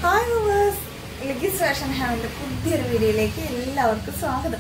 Hi viewers Ligis fashion ഹാവിന്റെ പുതിയൊരു വീഡിയോയിലേക്ക് എല്ലാവർക്കും സ്വാഗതം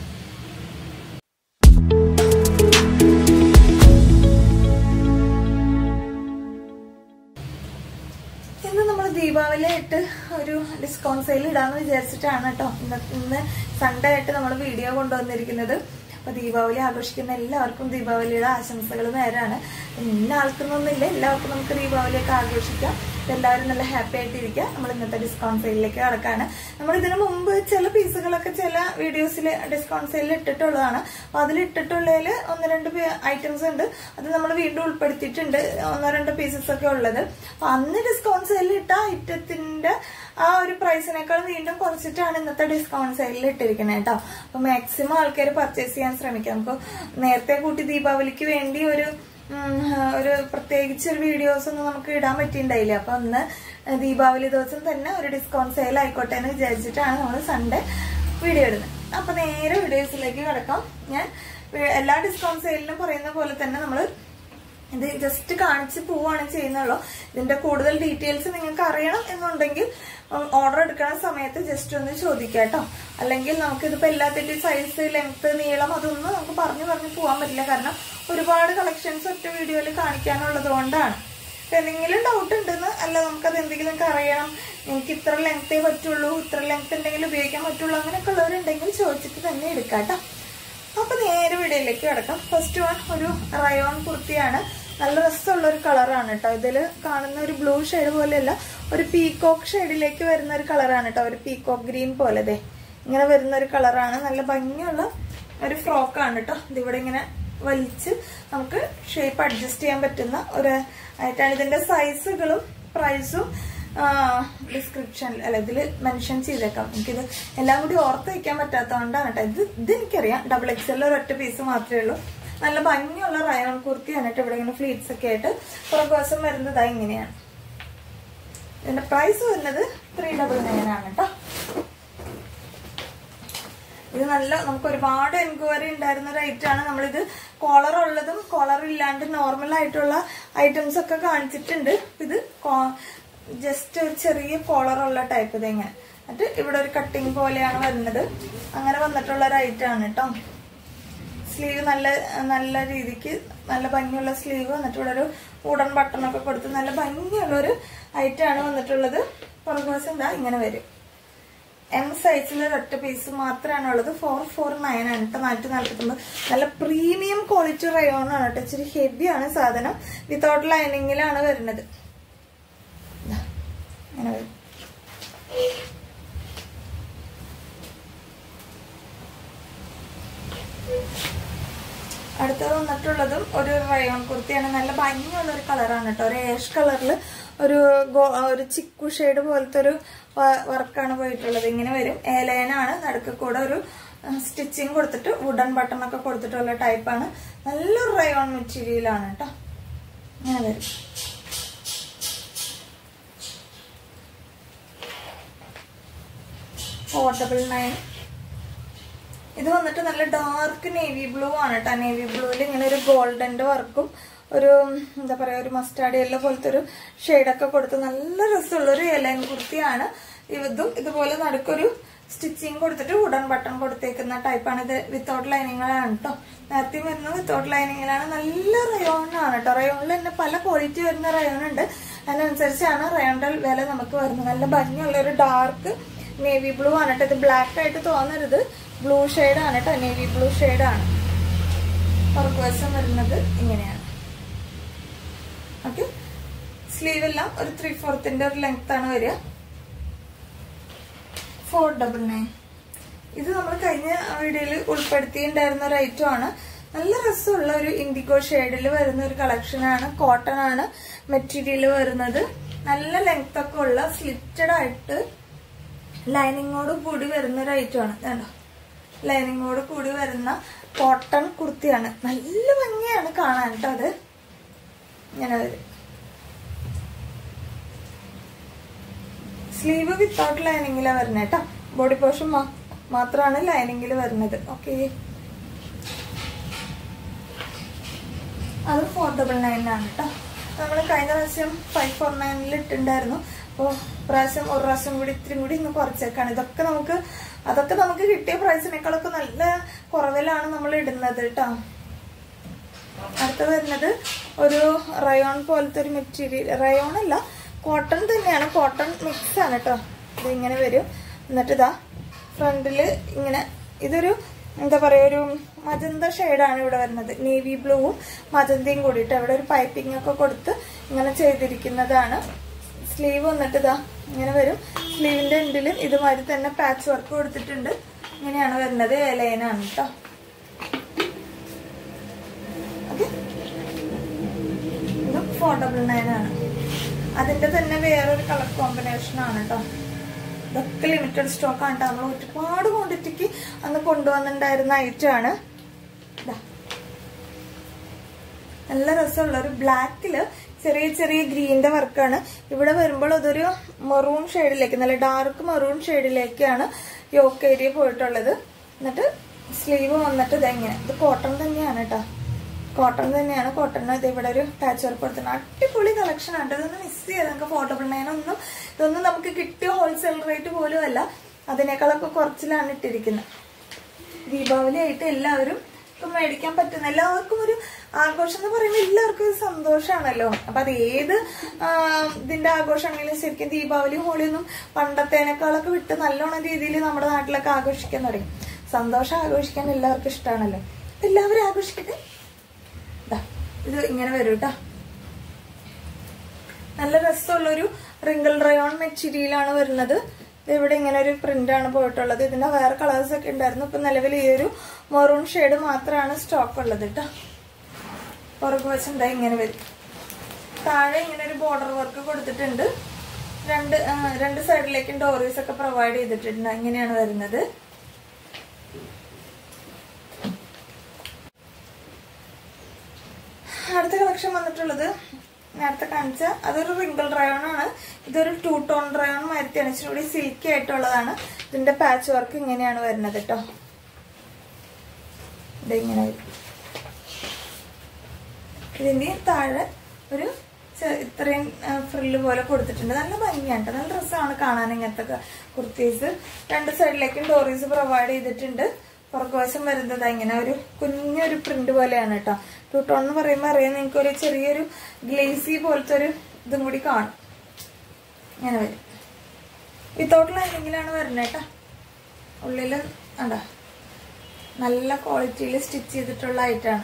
ഇന്ന് നമ്മൾ ദീപാവലി ആയിട്ട് ഒരു ഡിസ്കൗണ്ട് സെയിൽ ഇടാന്ന് വിചാരിച്ചിട്ടാണ് കേട്ടോ ഇന്ന് ഇന്ന് സൺഡേ ആയിട്ട് നമ്മൾ വീഡിയോ കൊണ്ടുവന്നിരിക്കുന്നത് അപ്പൊ ദീപാവലി ആഘോഷിക്കുന്ന എല്ലാവർക്കും ദീപാവലിയുടെ ആശംസകൾ നേരാണ് ഇന്ന ആൾക്കൊന്നൊന്നുമില്ല എല്ലാവർക്കും നമുക്ക് ദീപാവലിയൊക്കെ ആഘോഷിക്കാം അപ്പൊ എല്ലാവരും നല്ല ഹാപ്പി ആയിട്ടിരിക്കുക നമ്മൾ ഇന്നത്തെ ഡിസ്കൗണ്ട് സെയിലിലേക്ക് കടക്കാണ് നമ്മൾ ഇതിനു മുമ്പ് ചില പീസുകളൊക്കെ ചില വീഡിയോസിൽ ഡിസ്കൗണ്ട് സെയിലിൽ ഇട്ടിട്ടുള്ളതാണ് അപ്പൊ അതിൽ ഇട്ടിട്ടുള്ളതിൽ ഒന്ന് രണ്ട് ഐറ്റംസ് ഉണ്ട് അത് നമ്മൾ വീണ്ടും ഉൾപ്പെടുത്തിയിട്ടുണ്ട് ഒന്നോ രണ്ടോ പീസസ് ഒക്കെ ഉള്ളത് അപ്പൊ അന്ന് ഡിസ്കൗണ്ട് സെയിലിൽ ഇട്ട ഐറ്റത്തിന്റെ ആ ഒരു പ്രൈസിനേക്കാൾ വീണ്ടും കുറച്ചിട്ടാണ് ഇന്നത്തെ ഡിസ്കൗണ്ട് സെയിലിൽ ഇട്ടിരിക്കുന്നത് കേട്ടോ അപ്പൊ മാക്സിമം ആൾക്കാർ പർച്ചേസ് ചെയ്യാൻ ശ്രമിക്കാം നമുക്ക് നേരത്തെ കൂട്ടി ദീപാവലിക്ക് വേണ്ടി ഒരു ഉം, ഒരു പ്രത്യേകിച്ച് ഒരു വീഡിയോസ് ഒന്നും നമുക്ക് ഇടാൻ പറ്റിയിട്ടുണ്ടായില്ല അപ്പൊ അന്ന് ദീപാവലി ദിവസം തന്നെ ഒരു ഡിസ്കൗണ്ട് സെയിൽ ആയിക്കോട്ടെ എന്ന് വിചാരിച്ചിട്ടാണ് നമ്മൾ സൺഡേ വീഡിയോ ഇടുന്നത് അപ്പൊ നേരെ വീഡിയോസിലേക്ക് കിടക്കാം ഞാൻ വേ- എല്ലാ ഡിസ്കൗണ്ട് സെയിലിനും പറയുന്ന പോലെ തന്നെ നമ്മൾ ഇത് ജസ്റ്റ് കാണിച്ച് പോവാണ് ചെയ്യുന്നുള്ളൂ ഇതിന്റെ കൂടുതൽ ഡീറ്റെയിൽസ് നിങ്ങൾക്ക് അറിയണം എന്നുണ്ടെങ്കിൽ ഓർഡർ എടുക്കുന്ന സമയത്ത് ജസ്റ്റ് ഒന്ന് ചോദിക്കാം കേട്ടോ അല്ലെങ്കിൽ നമുക്ക് ഇതിപ്പോ എല്ലാത്തിന്റെയും സൈസ് ലെങ്ത് നീളം അതൊന്നും നമുക്ക് പറഞ്ഞു പറഞ്ഞു പോകാൻ പറ്റില്ല കാരണം ഒരുപാട് കളക്ഷൻസ് ഒറ്റ വീഡിയോയിൽ കാണിക്കാനുള്ളത് കൊണ്ടാണ് ഇപ്പൊ എന്തെങ്കിലും ഡൗട്ട് ഉണ്ടെന്ന് അല്ല നമുക്കത് എന്തെങ്കിലും നിങ്ങൾക്ക് അറിയണം എനിക്ക് ഇത്ര ലെങ്ത്തേ പറ്റുള്ളൂ ഇത്ര ലെങ്ത് ഉണ്ടെങ്കിൽ ഉപയോഗിക്കാൻ പറ്റുള്ളൂ അങ്ങനെയൊക്കെ ഉള്ളവരുണ്ടെങ്കിൽ ചോദിച്ചിട്ട് തന്നെ എടുക്കാം കേട്ടോ അപ്പൊ നേരെ വീഡിയോയിലേക്ക് കിടക്കാം ഫസ്റ്റ് വൺ ഒരു റയോൺ കുർത്തിയാണ് നല്ല രസമുള്ള ഒരു കളറാണ് കേട്ടോ ഇതിൽ കാണുന്ന ഒരു ബ്ലൂ ഷെയ്ഡ് പോലെയല്ല ഒരു പീകോക്ക് ഷെയ്ഡിലേക്ക് വരുന്ന ഒരു കളറാണ് കേട്ടോ ഒരു പീകോക്ക് ഗ്രീൻ പോലെ ദേ ഇങ്ങനെ വരുന്ന ഒരു കളറാണ് നല്ല ഭംഗിയുള്ള ഒരു ഫ്രോക്കാണ് കേട്ടോ ഇതിവിടെ ഇങ്ങനെ വലിച്ച് നമുക്ക് ഷേപ്പ് അഡ്ജസ്റ്റ് ചെയ്യാൻ പറ്റുന്ന ഒരു ആയിട്ടാണ് ഇതിന്റെ സൈസുകളും പ്രൈസും ഡിസ്ക്രിപ്ഷനിൽ അല്ല ഇതിൽ മെൻഷൻ ചെയ്തേക്കാം എനിക്കിത് എല്ലാം കൂടി ഓർത്ത് വയ്ക്കാൻ പറ്റാത്തതുകൊണ്ടാണ് കേട്ടോ ഇത് ഇത് എനിക്കറിയാം ഡബിൾ എക്സൽ ഒരൊറ്റ പീസ് മാത്രമേ ഉള്ളൂ നല്ല ഭംഗിയുള്ള റയോൺ കുർത്തിയാണ് കേട്ടോ ഇവിടെ ഇങ്ങനെ ഫ്ലീറ്റ്സ് ഒക്കെ ആയിട്ട് പുറകുവശം വരുന്നത് ഇങ്ങനെയാണ് ഇതിന്റെ പ്രൈസ് വരുന്നത് ത്രീ ഡബിൾ നയൻ ആണ് കേട്ടോ ഇത് നല്ല നമുക്ക് ഒരുപാട് എൻക്വയറി ഉണ്ടായിരുന്ന ഒരു ഐറ്റം ആണ് നമ്മളിത് കോളർ ഉള്ളതും കോളർ ഇല്ലാണ്ട് നോർമൽ ആയിട്ടുള്ള ഐറ്റംസ് ഒക്കെ കാണിച്ചിട്ടുണ്ട് ഇത് ജസ്റ്റ് ഒരു ചെറിയ കോളർ ഉള്ള ടൈപ്പ് ഇത് ഇങ്ങനെ എന്നിട്ട് ഇവിടെ ഒരു കട്ടിങ് പോലെയാണ് വരുന്നത് അങ്ങനെ വന്നിട്ടുള്ള ഒരു ഐറ്റം ആണ് കേട്ടോ സ്ലീവ് നല്ല നല്ല രീതിക്ക് നല്ല ഭംഗിയുള്ള സ്ലീവ് എന്നിട്ട് ഇവിടെ ഒരു ഉടൻ ബട്ടൺ ഒക്കെ കൊടുത്ത് നല്ല ഭംഗിയുള്ള ഒരു ഐറ്റം ആണ് വന്നിട്ടുള്ളത് പുറകുവശം എന്താ ഇങ്ങനെ വരും എം സൈസിൽ ഒറ്റ പീസ് മാത്രമാണ് ഉള്ളത് ഫോർ ഫോർ നയൻ ആണ് കേട്ടോ നാനൂറ്റി നാൽപ്പത്തൊമ്പത് നല്ല പ്രീമിയം ക്വാളിറ്റി റയോൺ ആണ് കേട്ടോ ഇച്ചിരി ഹെവി ആണ് സാധനം വിത്തൗട്ട് ലൈനിങ്ങിലാണ് വരുന്നത് ദാ, ഇങ്ങനെ വരും അടുത്തത് വന്നിട്ടുള്ളതും ഒരു റയോൺ കുർത്തിയാണ് നല്ല ഭംഗിയുള്ള ഒരു കളറാണ് കേട്ടോ ഒരു ഏഷ് കളറിൽ ഒരു ഗോ- ഒരു ചിക്കു ഷെയ്ഡ് പോലത്തെ ഒരു വർക്കാണ് പോയിട്ടുള്ളത് ഇങ്ങനെ വരും ഏലയനാണ് നടുക്ക് കൂടെ ഒരു സ്റ്റിച്ചിങ് കൊടുത്തിട്ട് വുഡൻ ബട്ടൺ ഒക്കെ കൊടുത്തിട്ടുള്ള ടൈപ്പാണ് നല്ലൊരു റയോൺ മെറ്റീരിയലാണ് കേട്ടോ ഇങ്ങനെ വരും ഫോർ ഡബിൾ നയൻ ഇത് വന്നിട്ട് നല്ല ഡാർക്ക് നേവി ബ്ലൂ ആണ് കേട്ടോ നേവി ബ്ലൂവിൽ ഇങ്ങനെ ഒരു ഗോൾഡന്റെ വർക്കും ഒരു എന്താ പറയാ ഒരു മസ്റ്റാർഡ് യെല്ലോ പോലത്തെ ഒരു ഷെയ്ഡൊക്കെ കൊടുത്ത് നല്ല രസമുള്ള ഒരു എലൈൻ കുർത്തിയാണ് ഇതും ഇതുപോലെ നടുക്കൊരു സ്റ്റിച്ചിങ് കൊടുത്തിട്ട് ഉടൻ ബട്ടൺ കൊടുത്തേക്കുന്ന ടൈപ്പാണ് ഇത് വിത്തൗട്ട് ലൈനിങ്ങളാണ് കേട്ടോ നേരത്തെ വരുന്നത് വിത്തൗട്ട് ലൈനിങ്ങിലാണ് നല്ല റയോണാണ് കേട്ടോ റയോണിൽ തന്നെ പല ക്വാളിറ്റി വരുന്ന റയോൺ ഉണ്ട് അതിനനുസരിച്ചാണ് റയോണിന്റെ വില നമുക്ക് വരുന്നത് നല്ല ഭംഗിയുള്ള ഒരു ഡാർക്ക് നേവി ബ്ലൂ ആണ് കേട്ടോ ഇത് ബ്ലാക്ക് ആയിട്ട് തോന്നരുത് ബ്ലൂ ആണ് കേട്ടോ നേവി ബ്ലൂ ആണ് പുറകുവശം വരുന്നത് ഇങ്ങനെയാണ് ഓക്കെ സ്ലീവ് എല്ലാം ഒരു ത്രീ ഫോർത്തിന്റെ ഒരു ലെങ്ത് ആണ് വരിക ഫോർ ഡബിൾ നയൻ ഇത് നമ്മൾ കഴിഞ്ഞ വീഡിയോയിൽ ഉൾപ്പെടുത്തിയിട്ടുണ്ടായിരുന്ന ഒരു ഐറ്റം ആണ് നല്ല രസമുള്ള ഒരു ഇൻഡിഗോ ഷെയ്ഡിൽ വരുന്ന ഒരു കളക്ഷൻ ആണ് കോട്ടൺ ആണ് മെറ്റീരിയൽ വരുന്നത് നല്ല ലെങ്ത് ഒക്കെ ഉള്ള സ്ലിറ്റഡ് ആയിട്ട് ലൈനിങ്ങോട് കൂടി വരുന്ന ഒരു ഐറ്റം ആണ് കണ്ടോ ലൈനിങ്ങോട് കൂടി വരുന്ന കോട്ടൺ കുർത്തിയാണ് നല്ല ഭംഗിയാണ് കാണാൻ കേട്ടോ അത് ഇങ്ങനെ വരും സ്ലീവ് വിത്തൗട്ട് ലൈനിങ്ങിലാണ് വരുന്നത് കേട്ടോ ബോഡി പോർഷൻ മാത്രമാണ് ലൈനിങ്ങിൽ വരുന്നത് ഓക്കെ അത് ഫോർ ഡബിൾ നയൻ ആണ് കേട്ടോ നമ്മൾ കഴിഞ്ഞ പ്രാവശ്യം ഫൈവ് ഫോർ നയനിൽ ഇട്ടിട്ടുണ്ടായിരുന്നു അപ്പോൾ പ്രാവശ്യം ഒരു പ്രാവശ്യം കൂടി ഇത്തിരി കൂടി ഇന്ന് കുറച്ചേക്കാണ് ഇതൊക്കെ നമുക്ക് അതൊക്കെ നമുക്ക് കിട്ടിയ പ്രൈസിനേക്കാളൊക്കെ നല്ല കുറവിലാണ് നമ്മൾ ഇടുന്നത് കേട്ടോ അടുത്ത വരുന്നത് ഒരു റയോൺ പോലത്തെ ഒരു മെറ്റീരിയൽ റയോൺ അല്ല കോട്ടൺ തന്നെയാണ് കോട്ടൺ മിക്സ് ആണ് കേട്ടോ ഇത് ഇങ്ങനെ വരും എന്നിട്ട് ഇതാ ഫ്രണ്ടില് ഇങ്ങനെ ഇതൊരു എന്താ പറയാ ഒരു മജന്ത ഷെയ്ഡാണ് ഇവിടെ വരുന്നത് നേവി ബ്ലൂവും മജന്തയും കൂടിയിട്ട് അവിടെ ഒരു പൈപ്പിംഗ് ഒക്കെ കൊടുത്ത് ഇങ്ങനെ ചെയ്തിരിക്കുന്നതാണ് സ്ലീവ് വന്നിട്ട് ഇതാ ഇങ്ങനെ വരും സ്ലീവിന്റെ എൻഡിലും ഇതുമാതിരി തന്നെ പാച്ച് വർക്ക് കൊടുത്തിട്ടുണ്ട് ഇങ്ങനെയാണ് വരുന്നത് ഏലയനാണ് കേട്ടോ ഓക്കെ ഇത് ഫോർ ഡബിൾ നയൻ ആണ് അതിന്റെ തന്നെ വേറൊരു കളർ കോമ്പിനേഷൻ ആണ് കേട്ടോ ഇതൊക്കെ ലിമിറ്റഡ് സ്റ്റോക്ക് ആണ് കേട്ടോ നമ്മൾ ഒരുപാട് ക്വാണ്ടിറ്റിക്ക് അന്ന് കൊണ്ടുവന്നിട്ടുണ്ടായിരുന്ന ഐറ്റം ആണ് ഇതാ. നല്ല രസമുള്ള ഒരു ബ്ലാക്കില് ചെറിയ ചെറിയ ഗ്രീനിന്റെ വർക്കാണ് ഇവിടെ വരുമ്പോൾ അതൊരു മെറൂൺ ഷെയ്ഡിലേക്ക് നല്ല ഡാർക്ക് മെറൂൺ ഷെയ്ഡിലേക്കാണ് യോക്ക് ഏരിയ പോയിട്ടുള്ളത് എന്നിട്ട് സ്ലീവ് വന്നിട്ട് ഇതെങ്ങനെ ഇത് കോട്ടൺ തന്നെയാണ് കേട്ടോ കോട്ടൺ തന്നെയാണ് കോട്ടൺ ഇത് ഇവിടെ ഒരു പാച്ച് വർക്ക് കൊടുത്തിട്ടുണ്ട് അടിപൊളി കളക്ഷൻ ആണ് കേട്ടോ. ഇതൊന്നും മിസ് ചെയ്ത് നമുക്ക് പോർട്ടബിൾ നയനൊന്നും ഇതൊന്നും നമുക്ക് കിട്ടിയ ഹോൾസെയിൽ റേറ്റ് പോലും അല്ല അതിനേക്കാളൊക്കെ കുറച്ചിലാണ് ഇട്ടിരിക്കുന്നത് ദീപാവലി ആയിട്ട് എല്ലാവരും ഇപ്പൊ മേടിക്കാൻ പറ്റുന്ന എല്ലാവർക്കും ഒരു ആഘോഷം എന്ന് പറയുമ്പോൾ എല്ലാവർക്കും ഒരു സന്തോഷമാണല്ലോ അപ്പൊ അത് ഏത് ആ, ഇതിന്റെ ആഘോഷമാണെങ്കിലും ശരിക്കും ദീപാവലി ഹോളി ഒന്നും പണ്ടത്തേനേക്കാളൊക്കെ വിട്ട് നല്ലോണം രീതിയിൽ നമ്മുടെ നാട്ടിലൊക്കെ ആഘോഷിക്കാൻ തുടങ്ങി സന്തോഷം ആഘോഷിക്കാൻ എല്ലാവർക്കും ഇഷ്ടമാണല്ലോ അപ്പൊ എല്ലാവരും ആഘോഷിക്കട്ടെ ദാ, ഇത് ഇങ്ങനെ വരും കേട്ടോ നല്ല രസമുള്ളൊരു റിങ്കിൾ റയോൺ മെറ്റീരിയലാണ് വരുന്നത് ഇത് ഇവിടെ ഇങ്ങനെ ഒരു പ്രിന്റ് ആണ് പോയിട്ടുള്ളത് ഇതിന്റെ വേറെ കളേഴ്സ് ഒക്കെ ഉണ്ടായിരുന്നു ഇപ്പൊ നിലവിൽ ഈ ഒരു മെറൂൺ ഷെയ്ഡ് മാത്രമാണ് സ്റ്റോക്ക് ഉള്ളത് കേട്ടോ പുറകു വശം ഇങ്ങനെ വരും താഴെ ഇങ്ങനെ ഒരു ബോർഡർ വർക്ക് കൊടുത്തിട്ടുണ്ട് രണ്ട് ആ, രണ്ട് സൈഡിലേക്കും ഡോറീസ് ഒക്കെ പ്രൊവൈഡ് ചെയ്തിട്ടുണ്ട് ഇങ്ങനെയാണ് വരുന്നത് അടുത്ത കളക്ഷൻ വന്നിട്ടുള്ളത് നേരത്തെ കാണിച്ച അതൊരു റിങ്കിൾ റയോൺ ആണ് ഇതൊരു ടൂ ടോൺ റയോൺ മാറ്റിയാണ് ഇച്ചിരി കൂടി സിൽക്കി ആയിട്ടുള്ളതാണ് ഇതിന്റെ പാച്ച് വർക്ക് ഇങ്ങനെയാണ് വരുന്നത് കേട്ടോ ഇതിങ്ങനെ വരും ഇതിന്റെ താഴെ ഒരു ചെ- ഇത്രയും ഫ്രില്ല് പോലെ കൊടുത്തിട്ടുണ്ട് നല്ല ഭംഗിയാണ് ട്ടോ. നല്ല രസമാണ് കാണാൻ ഇങ്ങനത്തെ ക- കുർത്തീസ് രണ്ട് സൈഡിലേക്കും ഡോറീസ് പ്രൊവൈഡ് ചെയ്തിട്ടുണ്ട് പുറകുവശം വരുന്നത് ഇങ്ങനെ ഒരു കുഞ്ഞൊരു പ്രിന്റ് പോലെയാണ് കേട്ടോ ടൂട്ടോൺ എന്ന് പറയുമ്പോൾ അറിയാം നിങ്ങൾക്ക് ഒരു ചെറിയൊരു ഗ്ലേസി പോലത്തെ ഒരു ഇതും കൂടി കാണും ഇങ്ങനെ വരും വിത്തൗട്ട് ലൈനിങ്ങിലാണ് വരുന്നത് കേട്ടോ ഉള്ളില് കണ്ടോ നല്ല ക്വാളിറ്റിയിൽ സ്റ്റിച്ച് ചെയ്തിട്ടുള്ള ഐറ്റാണ്